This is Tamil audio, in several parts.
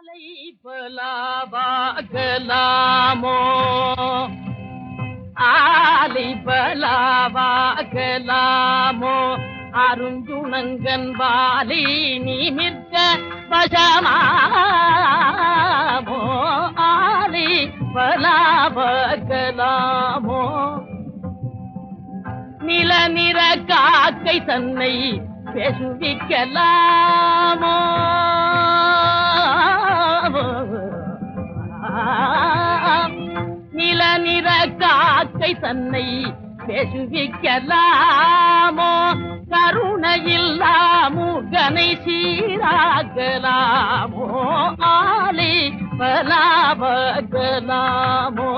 ஆலை பலாவாகலாமோ ஆலை பலாவாகலாமோ அருஞ்சுணங்கன் வாலி நிமிர்க்க வசமாமோ ஆலை பலாவாகலாமோ நில நிற காக்கை தன்னை பேசுவிக்கலாமோ நில நிற காக்கை தன்னை பேசுவிக்கலாமோ கருணையில்லா முகனை சீராகலாமோ ஆலை பலாவகலாமோ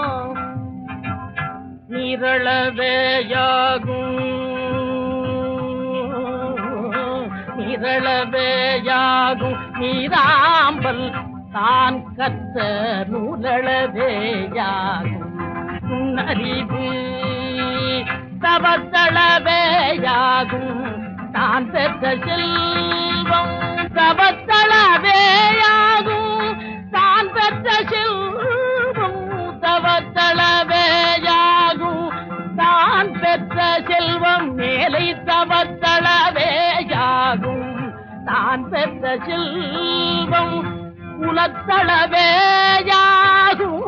நிரளவேயாகும் நிரளவேயாகும் நீராம்பல் தான் கத்த நூலளவேயாகும் உன்னறிவு தவத்தளவேயாகும் தான் பெற்ற செல்வம் தவத்தளவேயாகும் தான் பெற்ற செல்வம் தவத்தளவேயாகும் தான் பெற்ற செல்வம் மேலை தவத்தளவேயாகும் தான் பெற்ற செல்வம் குலத்தளவேயாகும்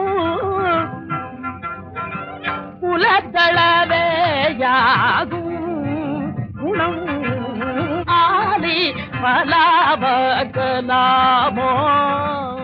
குலத்தளவேயாகும் குணம் ஆலி பலாபகலாமோ